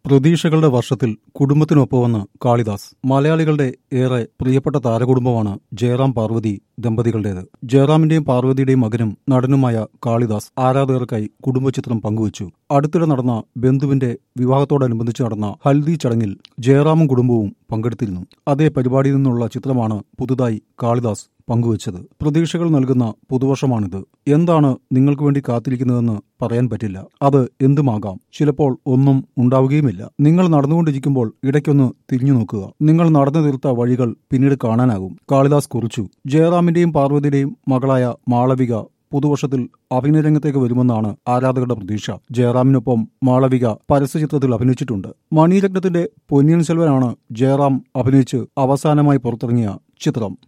പ്രതീക്ഷകളുടെ വർഷത്തിൽ കുടുംബത്തിനൊപ്പമെന്ന് കാളിദാസ് മലയാളികളുടെ ഏറെ പ്രിയപ്പെട്ട താരകുടുംബമാണ് ജയറാം പാർവതി ദമ്പതികളുടേത് ജയറാമിന്റെയും പാർവതിയുടെയും മകനും നടനുമായ കാളിദാസ് ആരാധകർക്കായി കുടുംബചിത്രം പങ്കുവച്ചു അടുത്തിടെ നടന്ന ബന്ധുവിന്റെ വിവാഹത്തോടനുബന്ധിച്ച് നടന്ന ഹൽദി ചടങ്ങിൽ ജയറാമും കുടുംബവും പങ്കെടുത്തിരുന്നു അതേ പരിപാടിയിൽ നിന്നുള്ള ചിത്രമാണ് പുതുതായി കാളിദാസ് പങ്കുവച്ചത് പ്രതീക്ഷകൾ നൽകുന്ന പുതുവർഷമാണിത് എന്താണ് നിങ്ങൾക്ക് വേണ്ടി കാത്തിരിക്കുന്നതെന്ന് പറയാൻ പറ്റില്ല അത് എന്തുമാകാം ചിലപ്പോൾ ഒന്നും ഉണ്ടാവുകയുമില്ല നിങ്ങൾ നടന്നുകൊണ്ടിരിക്കുമ്പോൾ ഇടയ്ക്കൊന്ന് തിരിഞ്ഞു നോക്കുക നിങ്ങൾ നടന്നു തീർത്ത വഴികൾ പിന്നീട് കാണാനാകും കാളിദാസ് കുറിച്ചു ജയറാമിന്റെയും പാർവതിയുടെയും മകളായ മാളവിക പുതുവർഷത്തിൽ അഭിനയരംഗത്തേക്ക് വരുമെന്നാണ് ആരാധകരുടെ പ്രതീക്ഷ ജയറാമിനൊപ്പം മാളവിക പരസ്യചിത്രത്തിൽ അഭിനയിച്ചിട്ടുണ്ട് മണിരത്നത്തിന്റെ പൊന്നിയൻ സെൽവനാണ് ജയറാം അഭിനയിച്ച് അവസാനമായി പുറത്തിറങ്ങിയ ചിത്രം